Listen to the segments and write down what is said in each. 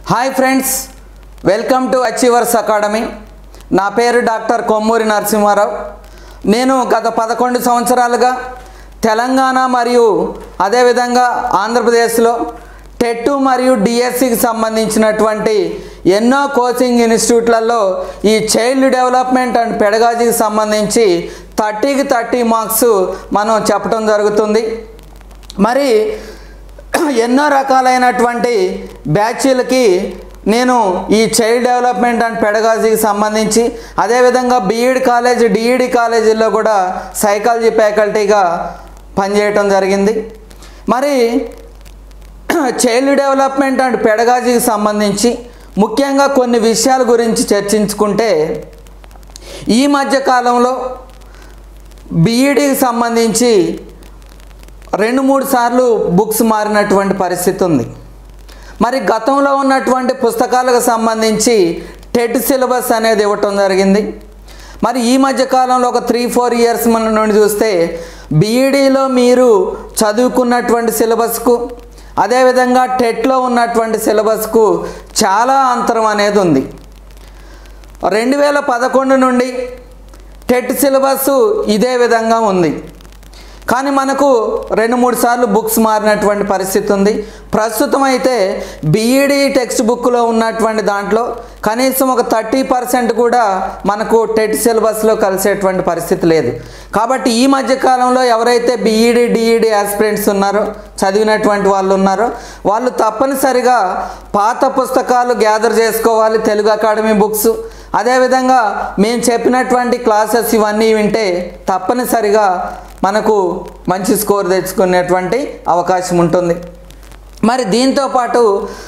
hi friends welcome to achievers academy నా పేరు doctor Kommuri Narasimha Rao నేను గత పదకొండు సంవత్సరాలుగా తెలంగాణ మరియు అదేవిధంగా ఆంధ్రప్రదేశ్లో టెట్ మరియు డిఎస్సికి సంబంధించినటువంటి ఎన్నో కోచింగ్ ఇన్స్టిట్యూట్లలో ఈ చైల్డ్ డెవలప్మెంట్ అండ్ పెడగాజీకి సంబంధించి థర్టీకి థర్టీ మార్క్స్ మనం చెప్పడం జరుగుతుంది మరి ఎన్నో రకాలైనటువంటి బ్యాచ్లకి నేను ఈ చైల్డ్ డెవలప్మెంట్ అండ్ పెడగాజీకి సంబంధించి అదేవిధంగా బీఈడి కాలేజ్ డిఈడి కాలేజీల్లో కూడా సైకాలజీ ఫ్యాకల్టీగా పనిచేయటం జరిగింది మరి చైల్డ్ డెవలప్మెంట్ అండ్ పెడగాజీకి సంబంధించి ముఖ్యంగా కొన్ని విషయాల గురించి చర్చించుకుంటే ఈ మధ్య కాలంలో బీఈడికి సంబంధించి రెండు మూడు సార్లు బుక్స్ మారినటువంటి పరిస్థితి ఉంది మరి గతంలో ఉన్నటువంటి పుస్తకాలకు సంబంధించి టెట్ సిలబస్ అనేది ఇవ్వటం జరిగింది మరి ఈ మధ్య కాలంలో ఒక త్రీ ఫోర్ ఇయర్స్ మన నుండి చూస్తే బీఈడీలో మీరు చదువుకున్నటువంటి సిలబస్కు అదేవిధంగా టెట్లో ఉన్నటువంటి సిలబస్కు చాలా అంతరం అనేది ఉంది రెండు వేల పదకొండు నుండి టెట్ సిలబస్ ఇదే విధంగా ఉంది కానీ మనకు రెండు మూడు సార్లు బుక్స్ మారినటువంటి పరిస్థితి ఉంది ప్రస్తుతం అయితే బీఈడి టెక్స్ట్ బుక్లో ఉన్నటువంటి దాంట్లో కనీసం ఒక థర్టీ పర్సెంట్ కూడా మనకు టెట్ సిలబస్లో కలిసేటువంటి పరిస్థితి లేదు కాబట్టి ఈ మధ్య కాలంలో ఎవరైతే బీఈడి డిఈడి ఆస్పిరెంట్స్ ఉన్నారో చదివినటువంటి వాళ్ళు ఉన్నారో వాళ్ళు తప్పనిసరిగా పాత పుస్తకాలు గ్యాదర్ చేసుకోవాలి తెలుగు అకాడమీ బుక్స్ అదేవిధంగా మేము చెప్పినటువంటి క్లాసెస్ ఇవన్నీ వింటే తప్పనిసరిగా మనకు మంచి స్కోర్ తెచ్చుకునేటువంటి అవకాశం ఉంటుంది మరి దీంతోపాటు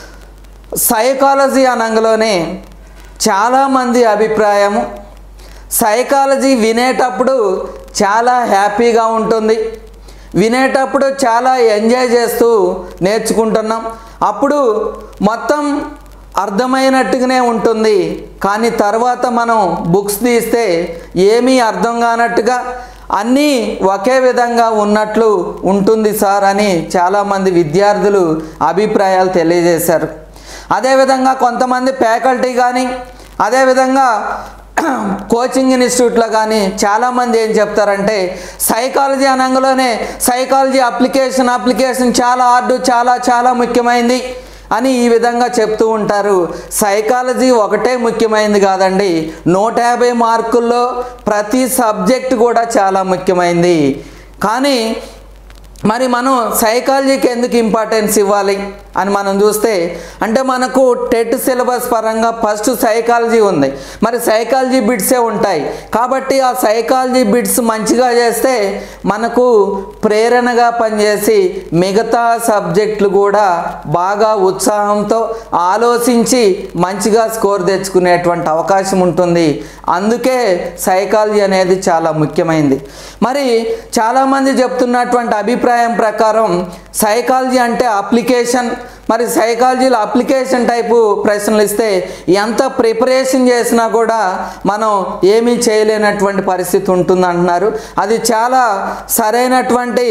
సైకాలజీ అనంగలోనే చాలామంది అభిప్రాయము సైకాలజీ వినేటప్పుడు చాలా హ్యాపీగా ఉంటుంది వినేటప్పుడు చాలా ఎంజాయ్ చేస్తూ నేర్చుకుంటున్నాం అప్పుడు మొత్తం అర్థమైనట్టుగానే ఉంటుంది కానీ తర్వాత మనం బుక్స్ తీస్తే ఏమీ అర్థం కానట్టుగా అన్నీ ఒకే విధంగా ఉన్నట్లు ఉంటుంది సార్ అని చాలామంది విద్యార్థులు అభిప్రాయాలు తెలియజేశారు అదేవిధంగా కొంతమంది ఫ్యాకల్టీ కానీ అదేవిధంగా కోచింగ్ ఇన్స్టిట్యూట్లో కానీ చాలామంది ఏం చెప్తారంటే సైకాలజీ అనంగలోనే సైకాలజీ అప్లికేషన్ అప్లికేషన్ చాలా హార్డ్ చాలా చాలా ముఖ్యమైనది అని ఈ విధంగా చెప్తూ ఉంటారు సైకాలజీ ఒకటే ముఖ్యమైనది కాదండి నూట యాభై మార్కుల్లో ప్రతి సబ్జెక్ట్ కూడా చాలా ముఖ్యమైనది కానీ మరి మనం సైకాలజీకి ఎందుకు ఇంపార్టెన్స్ ఇవ్వాలి అని మనం చూస్తే అంటే మనకు టెట్ సిలబస్ పరంగా ఫస్ట్ సైకాలజీ ఉంది మరి సైకాలజీ బిట్సే ఉంటాయి కాబట్టి ఆ సైకాలజీ బిట్స్ మంచిగా చేస్తే మనకు ప్రేరణగా పనిచేసి మిగతా సబ్జెక్టులు కూడా బాగా ఉత్సాహంతో ఆలోచించి మంచిగా స్కోర్ తెచ్చుకునేటువంటి అవకాశం ఉంటుంది అందుకే సైకాలజీ అనేది చాలా ముఖ్యమైనది మరి చాలామంది చెప్తున్నటువంటి అభిప్రాయం ప్రకారం సైకాలజీ అంటే అప్లికేషన్ మరి సైకాలజీలో అప్లికేషన్ టైపు ప్రశ్నలు ఇస్తే ఎంత ప్రిపరేషన్ చేసినా కూడా మనం ఏమీ చేయలేనటువంటి పరిస్థితి ఉంటుంది అంటున్నారు అది చాలా సరైనటువంటి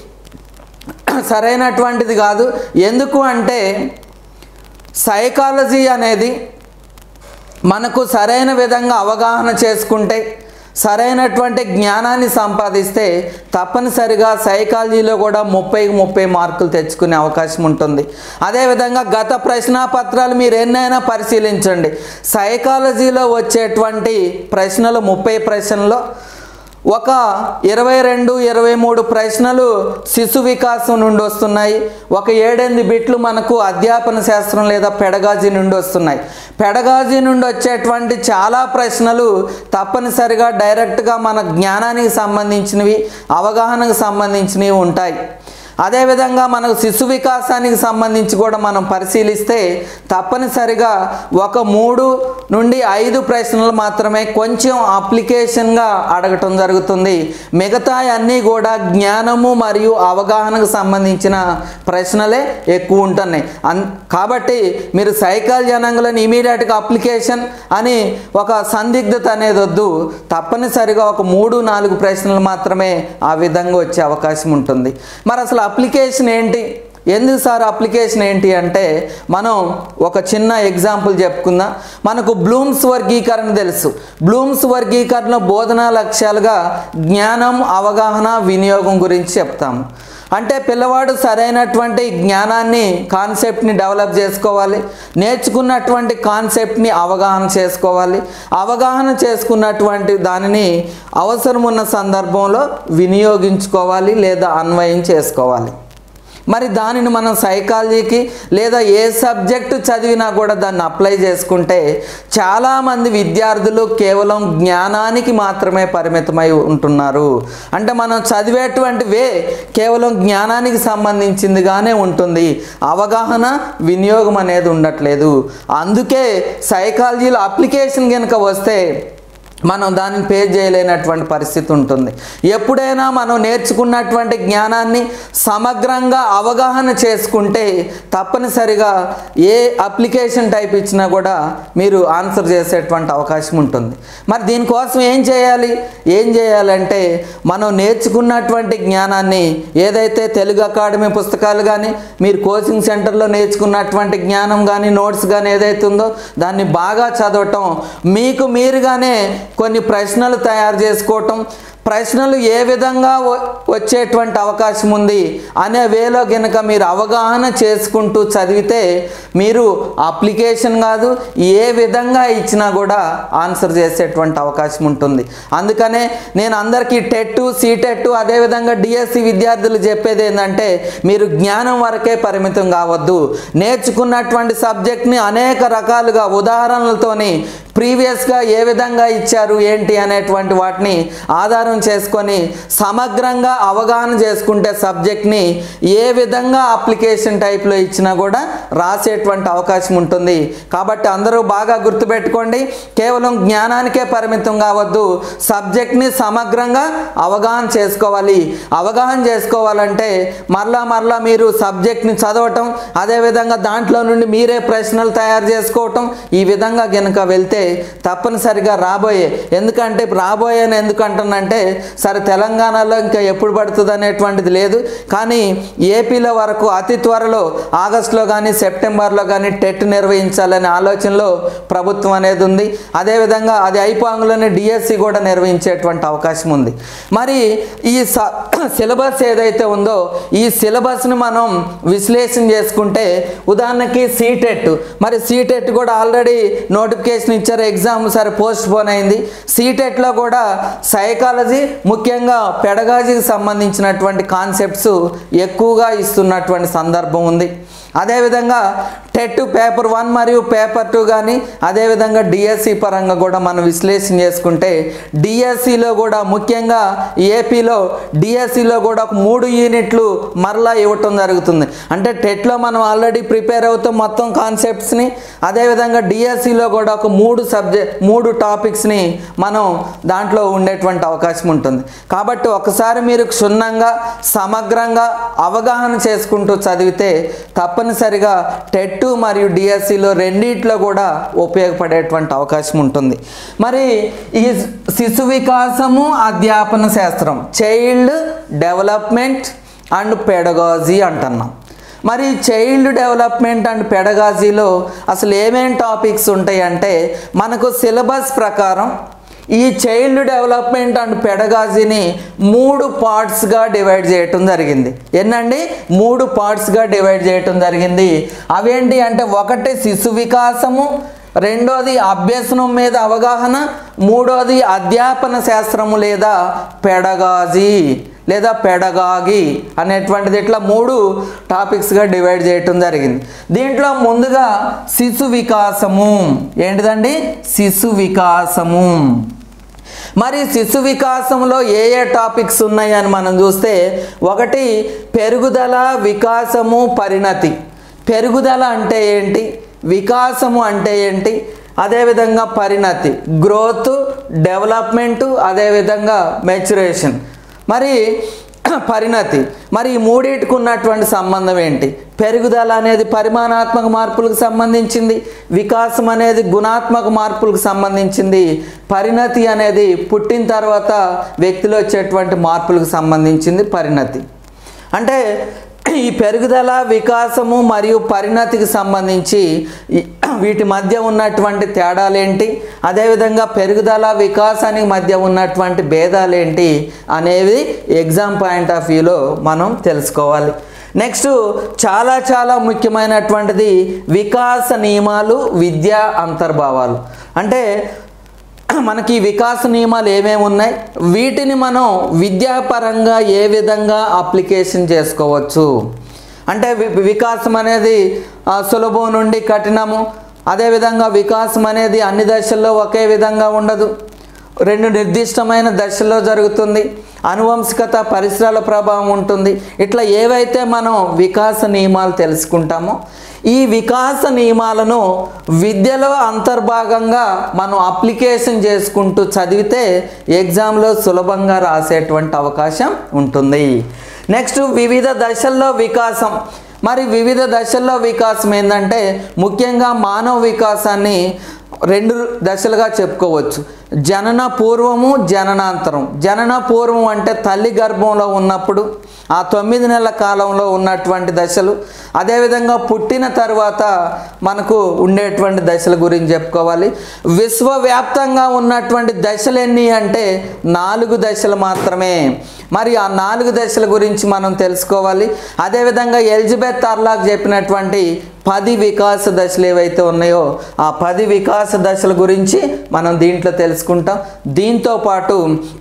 సరైనటువంటిది కాదు ఎందుకు అంటే సైకాలజీ అనేది మనకు సరైన విధంగా అవగాహన చేసుకుంటే సరైనటువంటి జ్ఞానాన్ని సంపాదిస్తే తప్పనిసరిగా సైకాలజీలో కూడా ముప్పైకి ముప్పై మార్కులు తెచ్చుకునే అవకాశం ఉంటుంది అదేవిధంగా గత ప్రశ్నాపత్రాలు మీరు ఎన్నైనా పరిశీలించండి సైకాలజీలో వచ్చేటువంటి ప్రశ్నలు ముప్పై ప్రశ్నలు ఒక ఇరవై రెండు ఇరవై మూడు ప్రశ్నలు శిశు వికాసం నుండి వస్తున్నాయి ఒక ఏడెనిమిది బిట్లు మనకు అధ్యాపన శాస్త్రం లేదా పెడగాజీ నుండి వస్తున్నాయి పెడగాజీ నుండి వచ్చేటువంటి చాలా ప్రశ్నలు తప్పనిసరిగా డైరెక్ట్గా మన జ్ఞానానికి సంబంధించినవి అవగాహనకు సంబంధించినవి ఉంటాయి అదేవిధంగా మనకు శిశు వికాసానికి సంబంధించి కూడా మనం పరిశీలిస్తే తప్పనిసరిగా ఒక మూడు నుండి ఐదు ప్రశ్నలు మాత్రమే కొంచెం అప్లికేషన్గా అడగటం జరుగుతుంది మిగతా అన్నీ కూడా జ్ఞానము మరియు అవగాహనకు సంబంధించిన ప్రశ్నలే ఎక్కువ ఉంటున్నాయి అన్ కాబట్టి మీరు సైకాలజీ అనంగలని ఇమీడియట్గా అప్లికేషన్ అని ఒక సందిగ్ధత అనేది వద్దు తప్పనిసరిగా ఒక మూడు నాలుగు ప్రశ్నలు మాత్రమే ఆ విధంగా వచ్చే అవకాశం ఉంటుంది మరి అసలు అప్లికేషన్ ఏంటి ఎందుకు సార్ అప్లికేషన్ ఏంటి అంటే మనం ఒక చిన్న ఎగ్జాంపుల్ చెప్పుకుందాం మనకు బ్లూమ్స్ వర్గీకరణ తెలుసు బ్లూమ్స్ వర్గీకరణ బోధనా లక్ష్యాలుగా జ్ఞానం అవగాహన వినియోగం గురించి చెప్తాము అంటే పిల్లవాడు సరైనటువంటి జ్ఞానాన్ని కాన్సెప్ట్ని డెవలప్ చేసుకోవాలి నేర్చుకున్నటువంటి కాన్సెప్ట్ని అవగాహన చేసుకోవాలి అవగాహన చేసుకున్నటువంటి దానిని అవసరం ఉన్న సందర్భంలో వినియోగించుకోవాలి లేదా అన్వయం చేసుకోవాలి మరి దానిని మనం సైకాలజీకి లేదా ఏ సబ్జెక్టు చదివినా కూడా దాన్ని అప్లై చేసుకుంటే చాలామంది విద్యార్థులు కేవలం జ్ఞానానికి మాత్రమే పరిమితమై ఉంటున్నారు అంటే మనం చదివేటువంటి వే కేవలం జ్ఞానానికి సంబంధించిందిగానే ఉంటుంది అవగాహన వినియోగం అనేది ఉండట్లేదు అందుకే సైకాలజీలో అప్లికేషన్ కనుక వస్తే మనం దానిని పే చేయలేనటువంటి పరిస్థితి ఉంటుంది ఎప్పుడైనా మనం నేర్చుకున్నటువంటి జ్ఞానాన్ని సమగ్రంగా అవగాహన చేసుకుంటే తప్పనిసరిగా ఏ అప్లికేషన్ టైప్ ఇచ్చినా కూడా మీరు ఆన్సర్ చేసేటువంటి అవకాశం ఉంటుంది మరి దీనికోసం ఏం చేయాలి ఏం చేయాలంటే మనం నేర్చుకున్నటువంటి జ్ఞానాన్ని ఏదైతే తెలుగు అకాడమీ పుస్తకాలు కానీ మీరు కోచింగ్ సెంటర్లో నేర్చుకున్నటువంటి జ్ఞానం కానీ నోట్స్ కానీ ఏదైతే ఉందో దాన్ని బాగా చదవటం మీకు మీరుగానే కొన్ని ప్రశ్నలు తయారు చేసుకోవటం ప్రశ్నలు ఏ విధంగా వ- వచ్చేటువంటి అవకాశం ఉంది అనే వేలో గనుక మీరు అవగాహన చేసుకుంటూ చదివితే మీరు అప్లికేషన్ కాదు ఏ విధంగా ఇచ్చినా కూడా ఆన్సర్ చేసేటువంటి అవకాశం ఉంటుంది అందుకనే నేను అందరికీ టెట్ సీటెట్ అదేవిధంగా డిఎస్సి విద్యార్థులు చెప్పేది ఏంటంటే మీరు జ్ఞానం వరకే పరిమితం కావద్దు నేర్చుకున్నటువంటి సబ్జెక్ట్ని అనేక రకాలుగా ఉదాహరణలతోని ప్రీవియస్గా ఏ విధంగా ఇచ్చారు ఏంటి అనేటువంటి వాటిని ఆధారం చేసుకొని సమగ్రంగా అవగాహన చేసుకుంటే సబ్జెక్ట్ని ఏ విధంగా అప్లికేషన్ టైప్లో ఇచ్చినా కూడా రాసేటువంటి అవకాశం ఉంటుంది కాబట్టి అందరూ బాగా గుర్తుపెట్టుకోండి కేవలం జ్ఞానానికే పరిమితం కావద్దు సబ్జెక్ట్ని సమగ్రంగా అవగాహన చేసుకోవాలి అవగాహన చేసుకోవాలంటే మరలా మరలా మీరు సబ్జెక్ట్ని చదవటం అదేవిధంగా దాంట్లో నుండి మీరే ప్రశ్నలు తయారు చేసుకోవటం ఈ విధంగా గనుక వెళ్తే తప్పనిసరిగా రాబోయే ఎందుకంటే రాబోయే అని ఎందుకు అంటున్నంటే సరే తెలంగాణలో ఇంకా ఎప్పుడు పడుతుంది అనేటువంటిది లేదు కానీ ఏపీలో వరకు అతి త్వరలో ఆగస్టులో కానీ సెప్టెంబర్లో కానీ టెట్ నిర్వహించాలనే ఆలోచనలో ప్రభుత్వం అనేది ఉంది అదేవిధంగా అది అయిపోగానే డిఎస్సి కూడా నిర్వహించేటువంటి అవకాశం ఉంది మరి ఈ స సిలబస్ ఏదైతే ఉందో ఈ సిలబస్ని మనం విశ్లేషణ చేసుకుంటే ఉదాహరణకి సీటెట్ మరి సీటెట్ కూడా ఆల్రెడీ నోటిఫికేషన్ ఇచ్చారు ఎగ్జామ్ సరే పోస్ట్ పోన్ అయింది సీటెట్లో కూడా సైకాలజీ ముఖ్యంగా పెడగాజీకి సంబంధించినటువంటి కాన్సెప్ట్స్ ఎక్కువగా ఇస్తున్నటువంటి సందర్భం ఉంది అదేవిధంగా టెట్ పేపర్ వన్ మరియు పేపర్ టూ కానీ అదేవిధంగా డిఎస్సి పరంగా కూడా మనం విశ్లేషణ చేసుకుంటే డిఎస్సిలో కూడా ముఖ్యంగా ఏపీలో డిఎస్సిలో కూడా ఒక మూడు యూనిట్లు మరలా ఇవ్వటం జరుగుతుంది అంటే టెట్లో మనం ఆల్రెడీ ప్రిపేర్ అవుతాం మొత్తం కాన్సెప్ట్స్ని అదేవిధంగా డిఎస్సిలో కూడా ఒక మూడు సబ్జెక్ట్ మూడు టాపిక్స్ని మనం దాంట్లో ఉండేటువంటి అవకాశం ఉంటుంది కాబట్టి ఒకసారి మీరు క్షుణ్ణంగా సమగ్రంగా అవగాహన చేసుకుంటూ చదివితే తప్పనిసరిగా టెట్ మరియు డిఎస్సిలో రెండిట్లో కూడా ఉపయోగపడేటువంటి అవకాశం ఉంటుంది మరి ఈ శిశు వికాసము అధ్యాపన శాస్త్రం చైల్డ్ డెవలప్మెంట్ అండ్ పెడగాజీ అంటున్నాం మరి చైల్డ్ డెవలప్మెంట్ అండ్ పెడగాజీలో అసలు ఏమేం టాపిక్స్ ఉంటాయి అంటే మనకు సిలబస్ ప్రకారం ఈ చైల్డ్ డెవలప్మెంట్ అండ్ పెడగాజీని మూడు పార్ట్స్గా డివైడ్ చేయటం జరిగింది ఎన్నండి మూడు పార్ట్స్గా డివైడ్ చేయటం జరిగింది అవేంటి అంటే ఒకటి శిశు వికాసము రెండోది అభ్యసనం మీద అవగాహన మూడోది అధ్యాపన శాస్త్రము లేదా పెడగాజీ లేదా పెడగాగి అనేటువంటిది ఇట్లా మూడు టాపిక్స్గా డివైడ్ చేయటం జరిగింది దీంట్లో ముందుగా శిశు వికాసము ఏంటిదండి శిశు వికాసము మరి శిశు వికాసంలో ఏ ఏ టాపిక్స్ ఉన్నాయని మనం చూస్తే ఒకటి పెరుగుదల వికాసము పరిణతి పెరుగుదల అంటే ఏంటి వికాసము అంటే ఏంటి అదేవిధంగా పరిణతి గ్రోత్ డెవలప్మెంటు అదేవిధంగా మెచ్యురేషన్ మరి పరిణతి మరి ఈ మూడింటికి ఉన్నటువంటి సంబంధం ఏంటి పెరుగుదల అనేది పరిమాణాత్మక మార్పులకు సంబంధించింది వికాసం అనేది గుణాత్మక మార్పులకు సంబంధించింది పరిణతి అనేది పుట్టిన తర్వాత వ్యక్తిలో వచ్చేటువంటి మార్పులకు సంబంధించింది పరిణతి అంటే ఈ పెరుగుదల వికాసము మరియు పరిణతికి సంబంధించి ఈ- వీటి మధ్య ఉన్నటువంటి తేడాలేంటి అదేవిధంగా పెరుగుదల వికాసానికి మధ్య ఉన్నటువంటి భేదాలేంటి అనేవి ఎగ్జామ్ పాయింట్ ఆఫ్ వ్యూలో మనం తెలుసుకోవాలి నెక్స్ట్ చాలా చాలా ముఖ్యమైనటువంటిది వికాస నియమాలు విద్యా అంతర్భావాలు అంటే మనకి వికాస నియమాలు ఏమేమి ఉన్నాయి వీటిని మనం విద్యాపరంగా ఏ విధంగా అప్లికేషన్ చేసుకోవచ్చు అంటే వి- వికాసం అనేది ఆ, సులభం నుండి కఠినము అదేవిధంగా వికాసం అనేది అన్ని దశల్లో ఒకే విధంగా ఉండదు రెండు నిర్దిష్టమైన దశల్లో జరుగుతుంది అనువంశికత పరిసరాల ప్రభావం ఉంటుంది ఇట్లా ఏవైతే మనం వికాస నియమాలు తెలుసుకుంటామో ఈ వికాస నియమాలను విద్యలో అంతర్భాగంగా మనం అప్లికేషన్ చేసుకుంటూ చదివితే ఎగ్జామ్లో సులభంగా రాసేటువంటి అవకాశం ఉంటుంది నెక్స్ట్ వివిధ దశల్లో వికాసం మరి వివిధ దశల్లో వికాసం ఏంటంటే ముఖ్యంగా మానవ వికాసాన్ని రెండు దశలుగా చెప్పుకోవచ్చు జనన పూర్వము జననాంతరం జనన పూర్వం అంటే తల్లి గర్భంలో ఉన్నప్పుడు ఆ తొమ్మిది నెలల కాలంలో ఉన్నటువంటి దశలు అదేవిధంగా పుట్టిన తర్వాత మనకు ఉండేటువంటి దశల గురించి చెప్పుకోవాలి విశ్వవ్యాప్తంగా ఉన్నటువంటి దశలు ఎన్ని అంటే నాలుగు దశలు మాత్రమే మరి ఆ నాలుగు దశల గురించి మనం తెలుసుకోవాలి అదేవిధంగా ఎలిజబెత్ అర్లాక్ చెప్పినటువంటి పది వికాస దశలు ఏవైతే ఉన్నాయో ఆ పది వికాస దశల గురించి మనం దీంట్లో తెలుసుకుంటాం దీంతో పాటు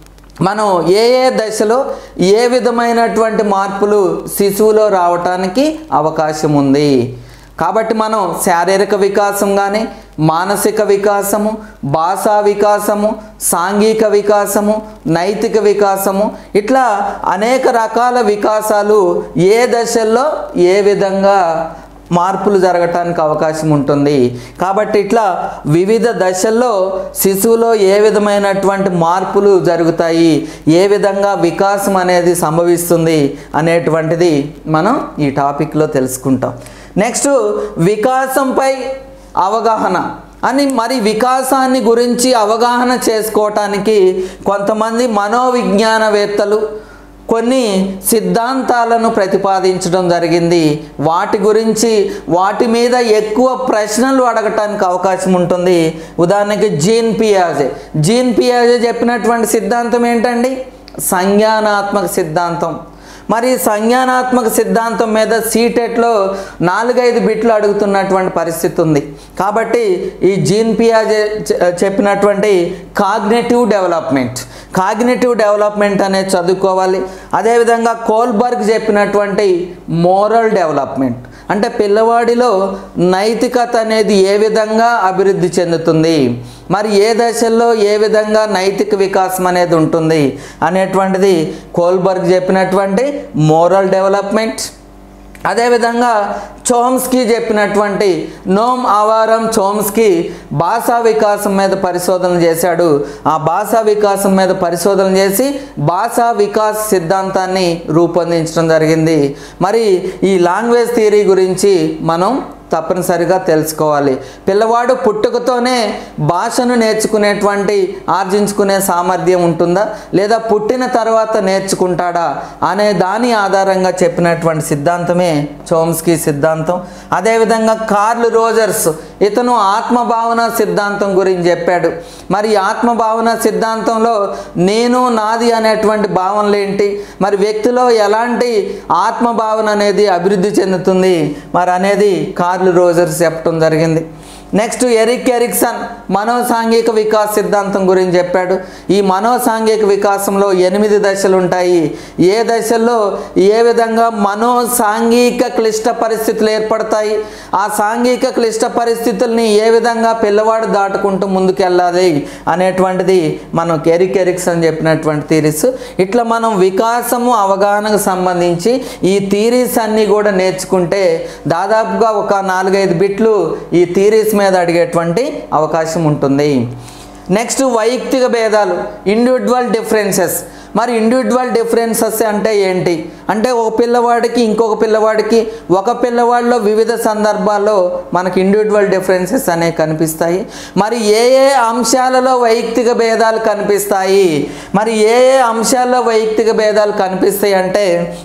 మనం ఏ ఏ దశలో ఏ విధమైనటువంటి మార్పులు శిశువులో రావటానికి అవకాశం ఉంది కాబట్టి మనం శారీరక వికాసం కానీ మానసిక వికాసము భాషా వికాసము సాంఘిక వికాసము నైతిక వికాసము ఇట్లా అనేక రకాల వికాసాలు ఏ దశల్లో ఏ విధంగా మార్పులు జరగటానికి అవకాశం ఉంటుంది కాబట్టి ఇట్లా వివిధ దశల్లో శిశువులో ఏ విధమైనటువంటి మార్పులు జరుగుతాయి ఏ విధంగా వికాసం అనేది సంభవిస్తుంది అనేటువంటిది మనం ఈ టాపిక్లో తెలుసుకుంటాం నెక్స్ట్ వికాసంపై అవగాహన అని మరి వికాసాన్ని గురించి అవగాహన చేసుకోవటానికి కొంతమంది మనోవిజ్ఞానవేత్తలు కొన్ని సిద్ధాంతాలను ప్రతిపాదించడం జరిగింది వాటి గురించి వాటి మీద ఎక్కువ ప్రశ్నలు అడగటానికి అవకాశం ఉంటుంది ఉదాహరణకి జీన్ పియాజే జీన్ పియాజే చెప్పినటువంటి సిద్ధాంతం ఏంటండి సంజ్ఞానాత్మక సిద్ధాంతం మరి సంజ్ఞానాత్మక సిద్ధాంతం మీద సీటెట్లో నాలుగైదు బిట్లు అడుగుతున్నటువంటి పరిస్థితి ఉంది కాబట్టి ఈ జీన్ పియాజే చె- చెప్పినటువంటి కాగ్నేటివ్ డెవలప్మెంట్ కాగ్నేటివ్ డెవలప్మెంట్ అనేది చదువుకోవాలి అదేవిధంగా కోల్బర్గ్ చెప్పినటువంటి మోరల్ డెవలప్మెంట్ అంటే పిల్లవాడిలో నైతికత అనేది ఏ విధంగా అభివృద్ధి చెందుతుంది మరి ఏ దశల్లో ఏ విధంగా నైతిక వికాసం అనేది ఉంటుంది అనేటువంటిది కోల్బర్గ్ చెప్పినటువంటి మోరల్ డెవలప్మెంట్ అదేవిధంగా చోమ్స్కీ చెప్పినటువంటి నోమ్ ఆవారం చోమ్స్కీ భాషా వికాసం మీద పరిశోధన చేశాడు ఆ భాషా వికాసం మీద పరిశోధన చేసి భాషా వికాస్ సిద్ధాంతాన్ని రూపొందించడం జరిగింది మరి ఈ లాంగ్వేజ్ థియరీ గురించి మనం తప్పనిసరిగా తెలుసుకోవాలి పిల్లవాడు పుట్టుకతోనే భాషను నేర్చుకునేటువంటి ఆర్జించుకునే సామర్థ్యం ఉంటుందా లేదా పుట్టిన తర్వాత నేర్చుకుంటాడా అనే దాని ఆధారంగా చెప్పినటువంటి సిద్ధాంతమే చోమ్స్కీ సిద్ధాంతం అదేవిధంగా కార్ల్ రోజర్స్ ఇతను ఆత్మభావన సిద్ధాంతం గురించి చెప్పాడు మరి ఈ ఆత్మభావన సిద్ధాంతంలో నేను నాది అనేటువంటి భావనలు ఏంటి మరి వ్యక్తిలో ఎలాంటి ఆత్మభావన అనేది అభివృద్ధి చెందుతుంది మరి అనేది కార్ల్ రోజర్స్ చెప్పడం జరిగింది నెక్స్ట్ ఎరిక్ ఎరిక్సన్ మనోసాంఘిక వికాస్ సిద్ధాంతం గురించి చెప్పాడు ఈ మనోసాంఘిక వికాసంలో ఎనిమిది దశలు ఉంటాయి ఏ దశల్లో ఏ విధంగా మనోసాంఘిక క్లిష్ట పరిస్థితులు ఏర్పడతాయి ఆ సాంఘిక క్లిష్ట పరిస్థితుల్ని ఏ విధంగా పిల్లవాడు దాటుకుంటూ ముందుకెళ్ళాలి అనేటువంటిది మనం ఎరిక్ ఎరిక్సన్ చెప్పినటువంటి థీరీస్ ఇట్లా మనం వికాసము అవగాహనకు సంబంధించి ఈ థీరీస్ అన్నీ కూడా నేర్చుకుంటే దాదాపుగా ఒక నాలుగైదు బిట్లు ఈ థీరీస్ మీద అడిగేటువంటి అవకాశం ఉంటుంది నెక్స్ట్ వైయక్తిక భేదాలు ఇండివిజువల్ డిఫరెన్సెస్ మరి ఇండివిజువల్ డిఫరెన్సెస్ అంటే ఏంటి అంటే ఒక పిల్లవాడికి ఇంకొక పిల్లవాడికి ఒక పిల్లవాడిలో వివిధ సందర్భాల్లో మనకి ఇండివిజువల్ డిఫరెన్సెస్ అనేవి కనిపిస్తాయి మరి ఏ ఏ అంశాలలో వైయక్తిక భేదాలు కనిపిస్తాయి మరి ఏ ఏ అంశాల్లో వైయక్తిక భేదాలు కనిపిస్తాయి అంటే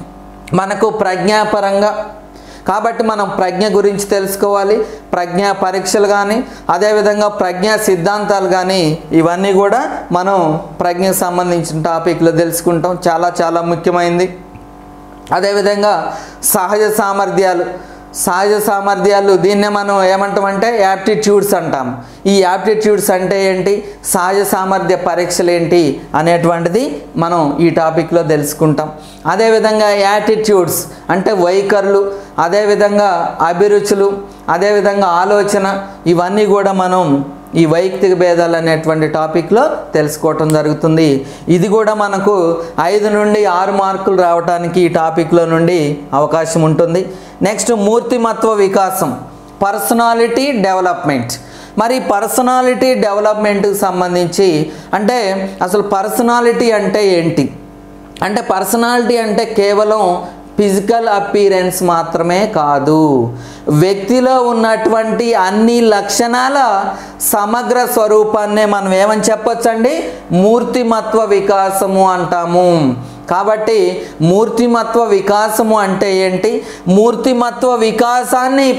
మనకు ప్రజ్ఞాపరంగా కాబట్టి మనం ప్రజ్ఞ గురించి తెలుసుకోవాలి ప్రజ్ఞా పరీక్షలు కానీ అదేవిధంగా ప్రజ్ఞా సిద్ధాంతాలు కానీ ఇవన్నీ కూడా మనం ప్రజ్ఞకు సంబంధించిన టాపిక్లు తెలుసుకుంటాం చాలా చాలా ముఖ్యమైనది అదేవిధంగా సహజ సామర్థ్యాలు సహజ సామర్థ్యాలు దీన్నే మనం ఏమంటామంటే యాప్టిట్యూడ్స్ అంటాం ఈ యాప్టిట్యూడ్స్ అంటే ఏంటి సహజ సామర్థ్య పరీక్షలు ఏంటి అనేటువంటిది మనం ఈ టాపిక్లో తెలుసుకుంటాం అదేవిధంగా యాటిట్యూడ్స్ అంటే వైఖరులు అదేవిధంగా అభిరుచులు అదేవిధంగా ఆలోచన ఇవన్నీ కూడా మనం ఈ వైయక్తిక భేదాలు అనేటువంటి టాపిక్లో తెలుసుకోవటం జరుగుతుంది ఇది కూడా మనకు ఐదు నుండి ఆరు మార్కులు రావడానికి ఈ టాపిక్లో నుండి అవకాశం ఉంటుంది నెక్స్ట్ మూర్తిమత్వ వికాసం పర్సనాలిటీ డెవలప్మెంట్ మరి పర్సనాలిటీ డెవలప్మెంట్కి సంబంధించి అంటే అసలు పర్సనాలిటీ అంటే ఏంటి అంటే పర్సనాలిటీ అంటే కేవలం ఫిజికల్ అపీరెన్స్ మాత్రమే కాదు వ్యక్తిలో ఉన్నటువంటి అన్ని లక్షణాల సమగ్ర స్వరూపాన్నే మనం ఏమని చెప్పొచ్చండి మూర్తిమత్వ వికాసము అంటాము కాబట్టి మూర్తిమత్వ వికాసము అంటే ఏంటి మూర్తిమత్వ వికాసాన్ని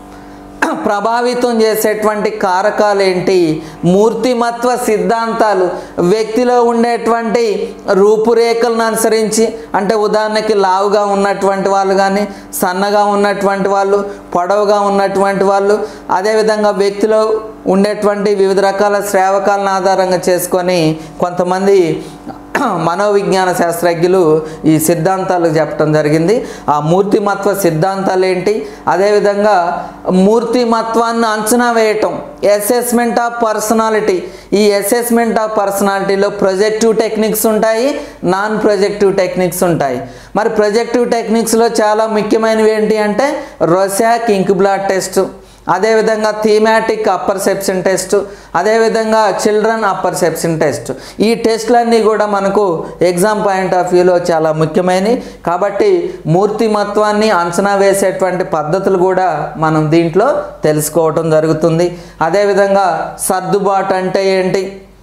ప్రభావితం చేసేటువంటి కారకాలు ఏంటి మూర్తిమత్వ సిద్ధాంతాలు వ్యక్తిలో ఉండేటువంటి రూపురేఖలను అనుసరించి అంటే ఉదాహరణకి లావుగా ఉన్నటువంటి వాళ్ళు కానీ సన్నగా ఉన్నటువంటి వాళ్ళు పొడవుగా ఉన్నటువంటి వాళ్ళు అదేవిధంగా వ్యక్తిలో ఉండేటువంటి వివిధ రకాల శ్రావకాలను ఆధారంగా చేసుకొని కొంతమంది మనోవిజ్ఞాన శాస్త్రజ్ఞులు ఈ సిద్ధాంతాలు చెప్పడం జరిగింది ఆ మూర్తిమత్వ సిద్ధాంతాలు ఏంటి అదేవిధంగా మూర్తిమత్వాన్ని అంచనా వేయటం అసెస్మెంట్ ఆఫ్ పర్సనాలిటీ ఈ అసెస్మెంట్ ఆఫ్ పర్సనాలిటీలో ప్రొజెక్టివ్ టెక్నిక్స్ ఉంటాయి నాన్ ప్రొజెక్టివ్ టెక్నిక్స్ ఉంటాయి మరి ప్రొజెక్టివ్ టెక్నిక్స్లో చాలా ముఖ్యమైనవి ఏంటి అంటే రొసాక్ ఇంక్ బ్లాడ్ టెస్ట్ అదేవిధంగా థీమాటిక్ అప్పర్ సెప్షన్ టెస్ట్ అదేవిధంగా చిల్డ్రన్ అప్పర్ సెప్షన్ టెస్ట్ ఈ టెస్ట్లన్నీ కూడా మనకు ఎగ్జామ్ పాయింట్ ఆఫ్ వ్యూలో చాలా ముఖ్యమైనవి కాబట్టి మూర్తిమత్వాన్ని అంచనా వేసేటువంటి పద్ధతులు కూడా మనం దీంట్లో తెలుసుకోవటం జరుగుతుంది అదేవిధంగా సర్దుబాటు అంటే ఏంటి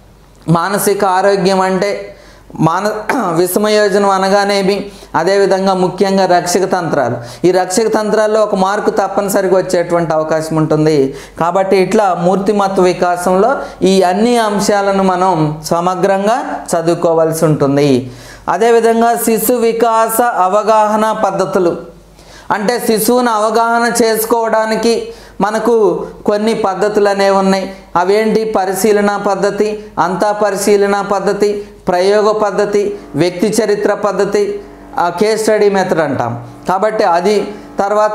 మానసిక ఆరోగ్యం అంటే మాన విషమయోజనం అనగానేమి అదేవిధంగా ముఖ్యంగా రక్షక తంత్రాలు ఈ రక్షక తంత్రాల్లో ఒక మార్కు తప్పనిసరిగా వచ్చేటువంటి అవకాశం ఉంటుంది కాబట్టి ఇట్లా మూర్తిమత్వ వికాసంలో ఈ అన్ని అంశాలను మనం సమగ్రంగా చదువుకోవాల్సి ఉంటుంది అదేవిధంగా శిశు వికాస అవగాహన పద్ధతులు అంటే శిశువును అవగాహన చేసుకోవడానికి మనకు కొన్ని పద్ధతులు అనేవి ఉన్నాయి అవేంటి పరిశీలన పద్ధతి అంతా పరిశీలన పద్ధతి ప్రయోగ పద్ధతి వ్యక్తి చరిత్ర పద్ధతి కేస్ స్టడీ మెథడ్ అంటాం కాబట్టి అది తర్వాత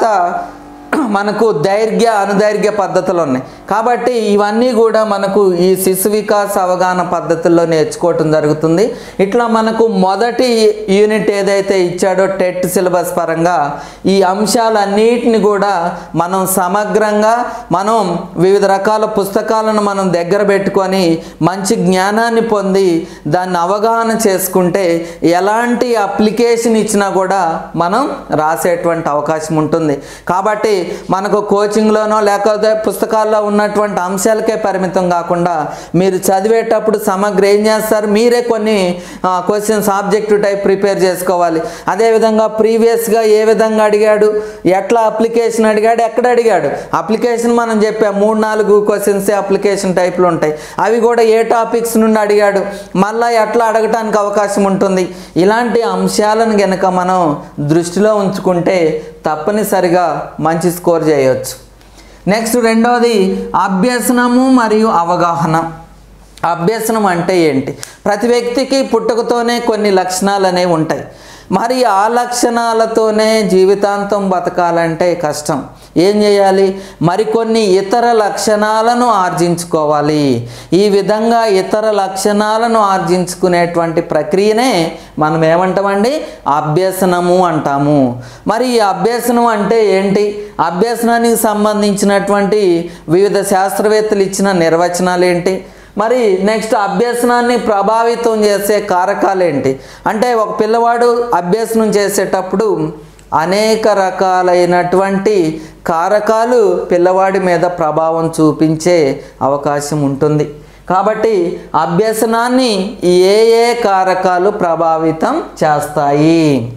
మనకు దైర్ఘ్య అనుదైర్ఘ్య పద్ధతులు ఉన్నాయి కాబట్టి ఇవన్నీ కూడా మనకు ఈ శిశు వికాస అవగాహన పద్ధతుల్లో నేర్చుకోవటం జరుగుతుంది ఇట్లా మనకు మొదటి యూనిట్ ఏదైతే ఇచ్చాడో టెట్ సిలబస్ పరంగా ఈ అంశాలన్నిటిని కూడా మనం సమగ్రంగా మనం వివిధ రకాల పుస్తకాలను మనం దగ్గర పెట్టుకొని మంచి జ్ఞానాన్ని పొంది దాన్ని అవగాహన చేసుకుంటే ఎలాంటి అప్లికేషన్ ఇచ్చినా కూడా మనం రాసేటువంటి అవకాశం ఉంటుంది కాబట్టి మనకు కోచింగ్లోనో లేకపోతే పుస్తకాల్లో ఉన్నటువంటి అంశాలకే పరిమితం కాకుండా మీరు చదివేటప్పుడు సమగ్ర ఏం చేస్తారు మీరే కొన్ని క్వశ్చన్స్ ఆబ్జెక్టివ్ టైప్ ప్రిపేర్ చేసుకోవాలి అదేవిధంగా ప్రీవియస్గా ఏ విధంగా అడిగాడు ఎట్లా అప్లికేషన్ అడిగాడు ఎక్కడ అడిగాడు అప్లికేషన్ మనం చెప్పాం మూడు నాలుగు క్వశ్చన్స్ అప్లికేషన్ టైప్లు ఉంటాయి అవి కూడా ఏ టాపిక్స్ నుండి అడిగాడు మళ్ళీ ఎట్లా అడగటానికి అవకాశం ఉంటుంది ఇలాంటి అంశాలను గనక మనం దృష్టిలో ఉంచుకుంటే తప్పనిసరిగా మంచి స్కోర్ చేయవచ్చు నెక్స్ట్ రెండవది అభ్యసనము మరియు అవగాహన అభ్యసనం అంటే ఏంటి ప్రతి వ్యక్తికి పుట్టుకతోనే కొన్ని లక్షణాలు అనేవి ఉంటాయి మరి ఆ లక్షణాలతోనే జీవితాంతం బతకాలంటే కష్టం ఏం చేయాలి మరికొన్ని ఇతర లక్షణాలను ఆర్జించుకోవాలి ఈ విధంగా ఇతర లక్షణాలను ఆర్జించుకునేటువంటి ప్రక్రియనే మనం ఏమంటామండి అభ్యసనము అంటాము మరి ఈ అభ్యసనం అంటే ఏంటి అభ్యసనానికి సంబంధించినటువంటి వివిధ శాస్త్రవేత్తలు ఇచ్చిన నిర్వచనాలు ఏంటి మరి నెక్స్ట్ అభ్యసనాన్ని ప్రభావితం చేసే కారకాలు ఏంటి అంటే ఒక పిల్లవాడు అభ్యసనం చేసేటప్పుడు అనేక రకాలైనటువంటి కారకాలు పిల్లవాడి మీద ప్రభావం చూపించే అవకాశం ఉంటుంది కాబట్టి అభ్యసనాన్ని ఏ ఏ కారకాలు ప్రభావితం చేస్తాయి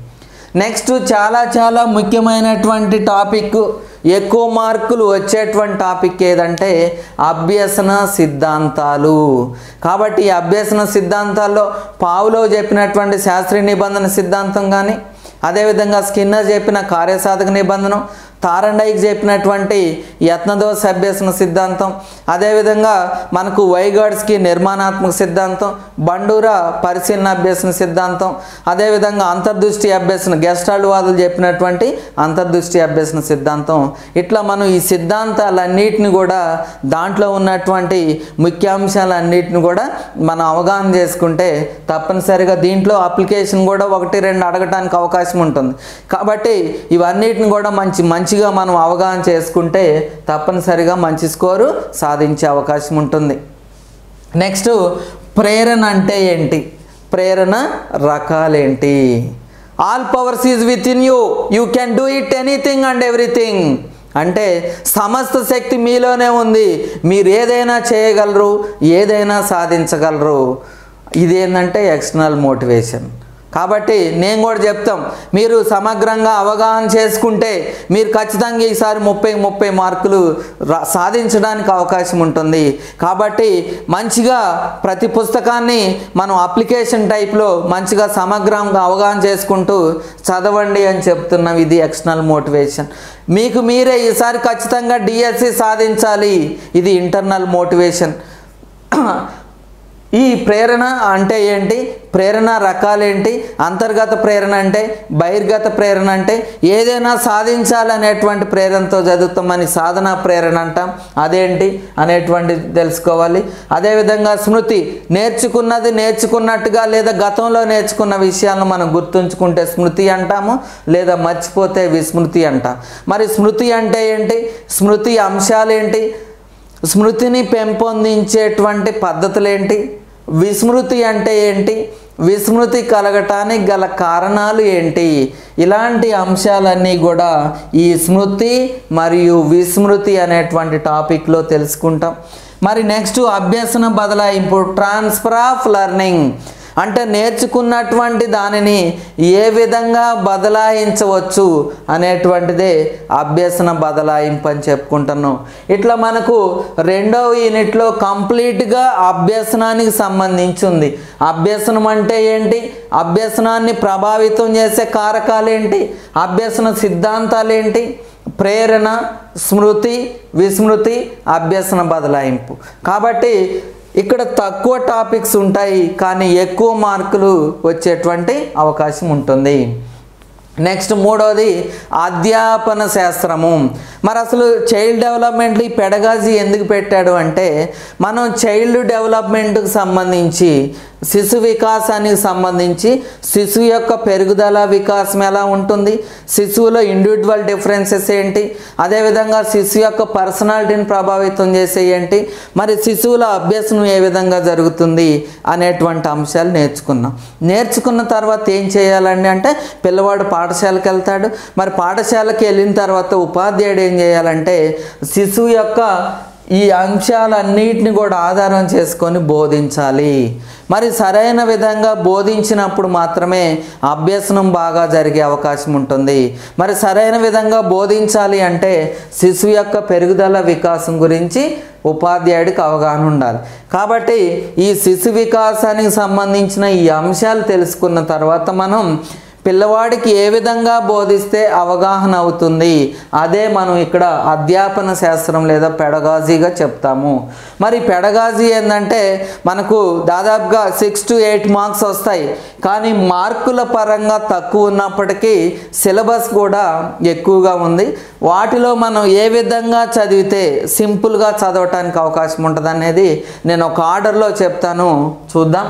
నెక్స్ట్ చాలా చాలా ముఖ్యమైనటువంటి టాపిక్ ఎక్కువ మార్కులు వచ్చేటువంటి టాపిక్ ఏదంటే అభ్యసన సిద్ధాంతాలు కాబట్టి ఈ అభ్యసన సిద్ధాంతాల్లో పావులో చెప్పినటువంటి శాస్త్రీయ నిబంధన సిద్ధాంతం కానీ అదేవిధంగా స్కిన్నర్ చెప్పిన కార్యసాధక నిబంధనం తారండైకి చెప్పినటువంటి యత్నదోష అభ్యసన సిద్ధాంతం అదేవిధంగా మనకు వైగాడ్స్కి నిర్మాణాత్మక సిద్ధాంతం బండూరా పరిశీలన అభ్యసన సిద్ధాంతం అదేవిధంగా అంతర్దృష్టి అభ్యసన గెస్టాల్డ్ వాదులు చెప్పినటువంటి అంతర్దృష్టి అభ్యసన సిద్ధాంతం ఇట్లా మనం ఈ సిద్ధాంతాలన్నిటిని కూడా దాంట్లో ఉన్నటువంటి ముఖ్యాంశాలన్నిటిని కూడా మనం అవగాహన చేసుకుంటే తప్పనిసరిగా దీంట్లో అప్లికేషన్ కూడా ఒకటి రెండు అడగటానికి అవకాశం ఉంటుంది కాబట్టి ఇవన్నిటిని కూడా మంచి మంచిగా మనం అవగాహన చేసుకుంటే తప్పనిసరిగా మంచి స్కోరు సాధించే అవకాశం ఉంటుంది నెక్స్ట్ ప్రేరణ అంటే ఏంటి ప్రేరణ రకాలేంటి all powers is within you you can do it anything and everything అంటే సమస్త శక్తి మీలోనే ఉంది మీరు ఏదైనా చేయగలరు ఏదైనా సాధించగలరు ఇదేంటంటే ఎక్స్టర్నల్ మోటివేషన్ కాబట్టి నేను కూడా చెప్తాం మీరు సమగ్రంగా అవగాహన చేసుకుంటే మీరు ఖచ్చితంగా ఈసారి ముప్పై ముప్పై మార్కులు రా- సాధించడానికి అవకాశం ఉంటుంది కాబట్టి మంచిగా ప్రతి పుస్తకాన్ని మనం అప్లికేషన్ టైప్లో మంచిగా సమగ్రంగా అవగాహన చేసుకుంటూ చదవండి అని చెప్తున్నాం ఇది ఎక్స్టర్నల్ మోటివేషన్ మీకు మీరే ఈసారి ఖచ్చితంగా డిఎస్సి సాధించాలి ఇది ఇంటర్నల్ మోటివేషన్ ఈ ప్రేరణ అంటే ఏంటి ప్రేరణ రకాలేంటి అంతర్గత ప్రేరణ అంటే బహిర్గత ప్రేరణ అంటే ఏదైనా సాధించాలనేటువంటి ప్రేరణతో చదువుతామని సాధన ప్రేరణ అంటాం అదేంటి అనేటువంటిది తెలుసుకోవాలి అదేవిధంగా స్మృతి నేర్చుకున్నది నేర్చుకున్నట్టుగా లేదా గతంలో నేర్చుకున్న విషయాలను మనం గుర్తుంచుకుంటే స్మృతి అంటాము లేదా మర్చిపోతే విస్మృతి అంటాం మరి స్మృతి అంటే ఏంటి స్మృతి అంశాలేంటి స్మృతిని పెంపొందించేటువంటి పద్ధతులేంటి విస్మృతి అంటే ఏంటి విస్మృతి కలగటానికి గల కారణాలు ఏంటి ఇలాంటి అంశాలన్నీ కూడా ఈ స్మృతి మరియు విస్మృతి అనేటువంటి టాపిక్లో తెలుసుకుంటాం మరి నెక్స్ట్ అభ్యసన బదలాయింపు ట్రాన్స్ఫర్ ఆఫ్ లెర్నింగ్ అంటే నేర్చుకున్నటువంటి దానిని ఏ విధంగా బదలాయించవచ్చు అనేటువంటిదే అభ్యసన బదలాయింపు అని చెప్పుకుంటున్నాం ఇట్లా మనకు రెండవ యూనిట్లో కంప్లీట్గా అభ్యసనానికి సంబంధించి ఉంది అభ్యసనం అంటే ఏంటి అభ్యసనాన్ని ప్రభావితం చేసే కారకాలు ఏంటి అభ్యసన సిద్ధాంతాలు ఏంటి ప్రేరణ స్మృతి విస్మృతి అభ్యసన బదలాయింపు కాబట్టి ఇక్కడ తక్కువ టాపిక్స్ ఉంటాయి కానీ ఎక్కువ మార్కులు వచ్చేటువంటి అవకాశం ఉంటుంది నెక్స్ట్ మూడోది అధ్యాపన శాస్త్రము మరి అసలు చైల్డ్ డెవలప్మెంట్లో ఈ పెడగాజీ ఎందుకు పెట్టాడు అంటే మనం చైల్డ్ డెవలప్మెంట్కి సంబంధించి శిశు వికాసానికి సంబంధించి శిశువు యొక్క పెరుగుదల వికాసం ఎలా ఉంటుంది శిశువులో ఇండివిజువల్ డిఫరెన్సెస్ ఏంటి అదేవిధంగా శిశువు యొక్క పర్సనాలిటీని ప్రభావితం చేసే ఏంటి మరి శిశువుల అభ్యసనం ఏ విధంగా జరుగుతుంది అనేటువంటి అంశాలు నేర్చుకున్నాం నేర్చుకున్న తర్వాత ఏం చేయాలండి అంటే పిల్లవాడు పాఠశాలకు వెళ్తాడు మరి పాఠశాలకి వెళ్ళిన తర్వాత ఉపాధ్యాయుడు ఏం చేయాలంటే శిశువు యొక్క ఈ అంశాలన్నిటిని కూడా ఆధారం చేసుకొని బోధించాలి మరి సరైన విధంగా బోధించినప్పుడు మాత్రమే అభ్యసనం బాగా జరిగే అవకాశం ఉంటుంది మరి సరైన విధంగా బోధించాలి అంటే శిశువు యొక్క పెరుగుదల వికాసం గురించి ఉపాధ్యాయుడికి అవగాహన ఉండాలి కాబట్టి ఈ శిశు వికాసానికి సంబంధించిన ఈ అంశాలు తెలుసుకున్న తర్వాత మనం పిల్లవాడికి ఏ విధంగా బోధిస్తే అవగాహన అవుతుంది అదే మనం ఇక్కడ అధ్యాపన శాస్త్రం లేదా పెడగాజీగా చెప్తాము మరి పెడగాజీ ఏంటంటే మనకు దాదాపుగా సిక్స్ టు ఎయిట్ మార్క్స్ వస్తాయి కానీ మార్కుల పరంగా తక్కువ ఉన్నప్పటికీ సిలబస్ కూడా ఎక్కువగా ఉంది వాటిలో మనం ఏ విధంగా చదివితే సింపుల్గా చదవటానికి అవకాశం ఉంటుంది అనేది నేను ఒక ఆర్డర్లో చెప్తాను చూద్దాం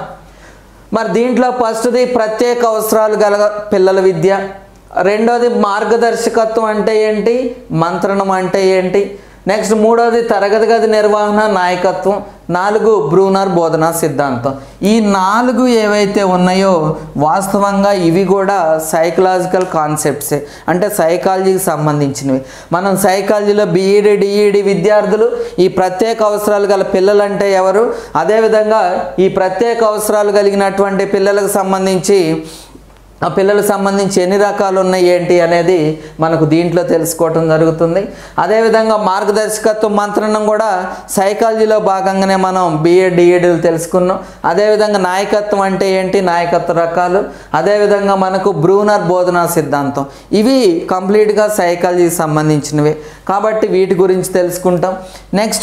మరి దీంట్లో ఫస్ట్ది ప్రత్యేక అవసరాలు గల పిల్లల విద్య రెండోది మార్గదర్శకత్వం అంటే ఏంటి మంత్రణం అంటే ఏంటి నెక్స్ట్ మూడోది తరగతి గది నిర్వహణ నాయకత్వం నాలుగు బ్రూనర్ బోధనా సిద్ధాంతం ఈ నాలుగు ఏవైతే ఉన్నాయో వాస్తవంగా ఇవి కూడా సైకలాజికల్ కాన్సెప్ట్సే అంటే సైకాలజీకి సంబంధించినవి మనం సైకాలజీలో బీఈడి డిఈడి విద్యార్థులు ఈ ప్రత్యేక అవసరాలు గల పిల్లలు అంటే ఎవరు అదేవిధంగా ఈ ప్రత్యేక అవసరాలు కలిగినటువంటి పిల్లలకు సంబంధించి ఆ పిల్లలకు సంబంధించి ఎన్ని రకాలు ఉన్నాయి ఏంటి అనేది మనకు దీంట్లో తెలుసుకోవటం జరుగుతుంది అదేవిధంగా మార్గదర్శకత్వ మంత్రణం కూడా సైకాలజీలో భాగంగానే మనం బిఎడ్ డిఎడ్లు తెలుసుకున్నాం అదేవిధంగా నాయకత్వం అంటే ఏంటి నాయకత్వ రకాలు అదేవిధంగా మనకు బ్రూనర్ బోధనా సిద్ధాంతం ఇవి కంప్లీట్గా సైకాలజీకి సంబంధించినవి కాబట్టి వీటి గురించి తెలుసుకుంటాం నెక్స్ట్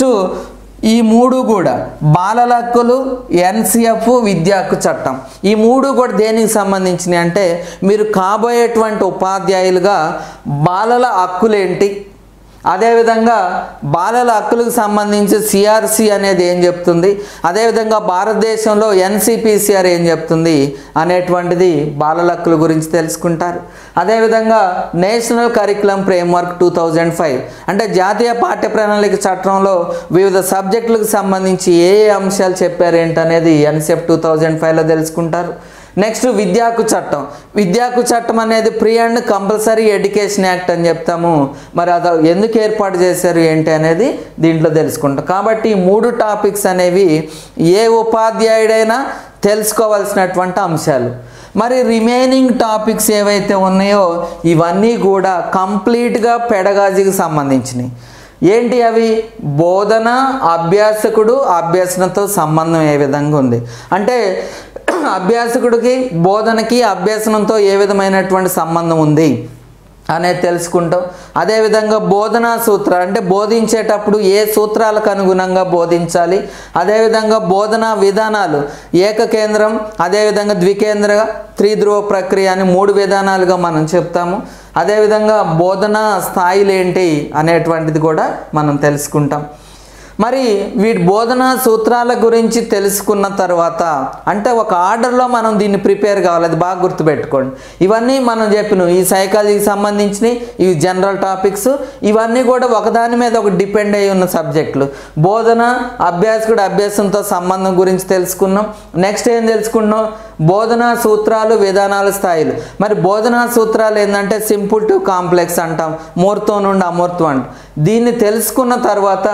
ఈ మూడు కూడా బాలల హక్కులు ఎన్సిఎఫ్ విద్యా హక్కు చట్టం ఈ మూడు కూడా దేనికి సంబంధించినవి అంటే మీరు కాబోయేటువంటి ఉపాధ్యాయులుగా బాలల హక్కులేంటి అదేవిధంగా బాలల హక్కులకు సంబంధించి సిఆర్సి అనేది ఏం చెప్తుంది అదేవిధంగా భారతదేశంలో ఎన్సిపిసిఆర్ ఏం చెప్తుంది అనేటువంటిది బాలల హక్కుల గురించి తెలుసుకుంటారు అదేవిధంగా national curriculum framework two thousand five అంటే జాతీయ పాఠ్య ప్రణాళిక చట్టంలో వివిధ సబ్జెక్టులకు సంబంధించి ఏ ఏ అంశాలు చెప్పారు ఏంటనేది ఎన్సెఫ్ టూ థౌజండ్ ఫైవ్లో తెలుసుకుంటారు నెక్స్ట్ విద్యాకు చట్టం విద్యాకు చట్టం అనేది free and compulsory education act అని చెప్తాము మరి అది ఎందుకు ఏర్పాటు చేశారు ఏంటి అనేది దీంట్లో తెలుసుకుంటాం కాబట్టి ఈ మూడు టాపిక్స్ అనేవి ఏ ఉపాధ్యాయుడైనా తెలుసుకోవాల్సినటువంటి అంశాలు మరి రిమైనింగ్ టాపిక్స్ ఏవైతే ఉన్నాయో ఇవన్నీ కూడా కంప్లీట్గా పెడగాజీకి సంబంధించినవి ఏంటి అవి బోధన అభ్యాసకుడు అభ్యసనతో సంబంధం ఏ విధంగా ఉంది అంటే అభ్యాసకుడికి బోధనకి అభ్యసనంతో ఏ విధమైనటువంటి సంబంధం ఉంది అనేది తెలుసుకుంటాం అదేవిధంగా బోధనా సూత్రాలు అంటే బోధించేటప్పుడు ఏ సూత్రాలకు అనుగుణంగా బోధించాలి అదేవిధంగా బోధనా విధానాలు ఏకకేంద్రం అదేవిధంగా ద్వికేంద్ర త్రిధ్రువ ప్రక్రియ అని మూడు విధానాలుగా మనం చెప్తాము అదేవిధంగా బోధనా స్థాయిలు ఏంటి అనేటువంటిది కూడా మనం తెలుసుకుంటాం మరి వీటి బోధనా సూత్రాల గురించి తెలుసుకున్న తర్వాత అంటే ఒక ఆర్డర్లో మనం దీన్ని ప్రిపేర్ కావాలి అది బాగా గుర్తుపెట్టుకోండి ఇవన్నీ మనం చెప్పిన ఈ సైకాలజీకి సంబంధించినవి ఇవి జనరల్ టాపిక్స్ ఇవన్నీ కూడా ఒకదాని మీద ఒక డిపెండ్ అయి ఉన్న సబ్జెక్టులు బోధన అభ్యాసకుడు అభ్యాసంతో సంబంధం గురించి తెలుసుకున్నాం నెక్స్ట్ ఏం తెలుసుకున్నాం బోధనా సూత్రాలు విధానాల స్థాయిలు మరి బోధనా సూత్రాలు ఏంటంటే సింపుల్ టు కాంప్లెక్స్ అంటాం మూర్తం నుండి అమూర్తం అంటాం దీన్ని తెలుసుకున్న తర్వాత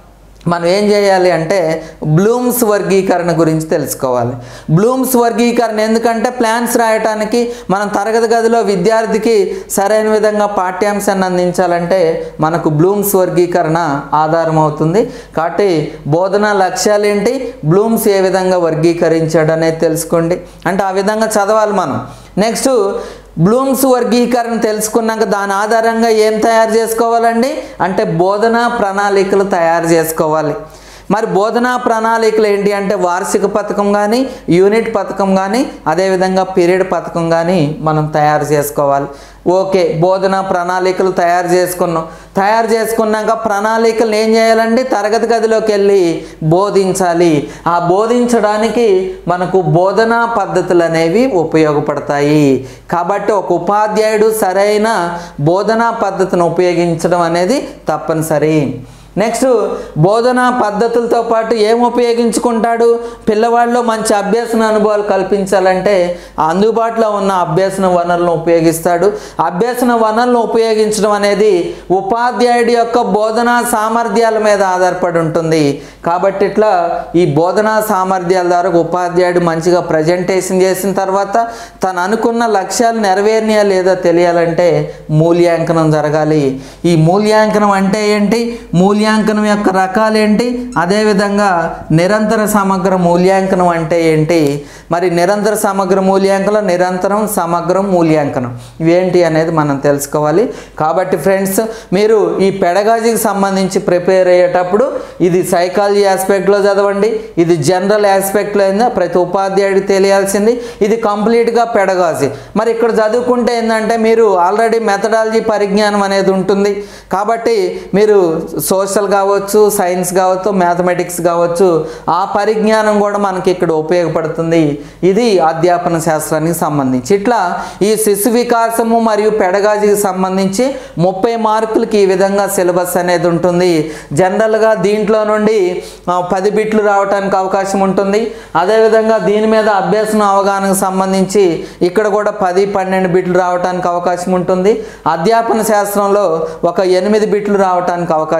మనం ఏం చేయాలి అంటే బ్లూమ్స్ వర్గీకరణ గురించి తెలుసుకోవాలి బ్లూమ్స్ వర్గీకరణ ఎందుకంటే ప్లాన్స్ రాయటానికి మనం తరగతి గదిలో విద్యార్థికి సరైన విధంగా పాఠ్యాంశాన్ని అందించాలంటే మనకు బ్లూమ్స్ వర్గీకరణ ఆధారం అవుతుంది కాబట్టి బోధన లక్ష్యాలు ఏంటి బ్లూమ్స్ ఏ విధంగా వర్గీకరించాడు అనేది తెలుసుకోండి అంటే ఆ విధంగా చదవాలి మనం నెక్స్ట్ బ్లూమ్స్ వర్గీకరణ తెలుసుకున్నాక దాని ఆధారంగా ఏం తయారు చేసుకోవాలండి అంటే బోధనా ప్రణాళికలు తయారు చేసుకోవాలి మరి బోధనా ప్రణాళికలు ఏంటి అంటే వార్షిక పథకం కానీ యూనిట్ పథకం కానీ అదేవిధంగా పీరియడ్ పథకం కానీ మనం తయారు చేసుకోవాలి ఓకే బోధన ప్రణాళికలు తయారు చేసుకున్నాం తయారు చేసుకున్నాక ప్రణాళికలు ఏం చేయాలండి తరగతి గదిలోకి వెళ్ళి బోధించాలి ఆ బోధించడానికి మనకు బోధనా పద్ధతులు అనేవి ఉపయోగపడతాయి కాబట్టి ఒక ఉపాధ్యాయుడు సరైన బోధనా పద్ధతిని ఉపయోగించడం అనేది తప్పనిసరి నెక్స్ట్ బోధనా పద్ధతులతో పాటు ఏం ఉపయోగించుకుంటాడు పిల్లవాడిలో మంచి అభ్యసన అనుభవాలు కల్పించాలంటే అందుబాటులో ఉన్న అభ్యసన వనరులను ఉపయోగిస్తాడు అభ్యసన వనరులను ఉపయోగించడం అనేది ఉపాధ్యాయుడి యొక్క బోధనా సామర్థ్యాల మీద ఆధారపడి ఉంటుంది కాబట్టి ఇట్లా ఈ బోధనా సామర్థ్యాల ద్వారా ఉపాధ్యాయుడు మంచిగా ప్రజెంటేషన్ చేసిన తర్వాత తను అనుకున్న లక్ష్యాలు నెరవేరినాయా లేదా తెలియాలంటే మూల్యాంకనం జరగాలి ఈ మూల్యాంకనం అంటే ఏంటి మూల్యాంకనం యొక్క రకాలు ఏంటి అదేవిధంగా నిరంతర సమగ్ర మూల్యాంకనం అంటే ఏంటి మరి నిరంతర సమగ్ర మూల్యాంకనం నిరంతరం సమగ్రం మూల్యాంకనం ఇవేంటి అనేది మనం తెలుసుకోవాలి కాబట్టి ఫ్రెండ్స్ మీరు ఈ పెడగాజీకి సంబంధించి ప్రిపేర్ అయ్యేటప్పుడు ఇది సైకాలజీ ఆస్పెక్ట్లో చదవండి ఇది జనరల్ ఆస్పెక్ట్లో అయిందా ప్రతి ఉపాధ్యాయుడికి తెలియాల్సింది ఇది కంప్లీట్గా పెడగాజీ మరి ఇక్కడ చదువుకుంటే ఏంటంటే మీరు ఆల్రెడీ మెథడాలజీ పరిజ్ఞానం అనేది ఉంటుంది కాబట్టి మీరు సోషల్ కావచ్చు సైన్స్ కావచ్చు మ్యాథమెటిక్స్ కావచ్చు ఆ పరిజ్ఞానం కూడా మనకి ఇక్కడ ఉపయోగపడుతుంది ఇది అధ్యాపన శాస్త్రానికి సంబంధించి ఇట్లా ఈ శిశు వికాసము మరియు పెడగాజీకి సంబంధించి ముప్పై మార్కులకి ఈ విధంగా సిలబస్ అనేది ఉంటుంది జనరల్గా దీంట్లో నుండి ఆ, పది బిట్లు రావడానికి అవకాశం ఉంటుంది అదేవిధంగా దీని మీద అభ్యసన అవగాహనకు సంబంధించి ఇక్కడ కూడా పది పన్నెండు బిట్లు రావడానికి అవకాశం ఉంటుంది అధ్యాపన శాస్త్రంలో ఒక ఎనిమిది బిట్లు రావడానికి అవకాశం ఉంటుంది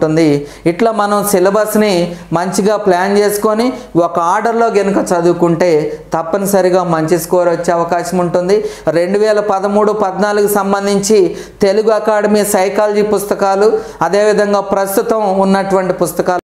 ఉంటుంది ఇట్లా మనం సిలబస్ని మంచిగా ప్లాన్ చేసుకొని ఒక ఆర్డర్లో గనుక చదువుకుంటే తప్పనిసరిగా మంచి స్కోర్ వచ్చే అవకాశం ఉంటుంది రెండు వేల పదమూడు పద్నాలుగు సంబంధించి తెలుగు అకాడమీ సైకాలజీ పుస్తకాలు అదేవిధంగా ప్రస్తుతం ఉన్నటువంటి పుస్తకాలు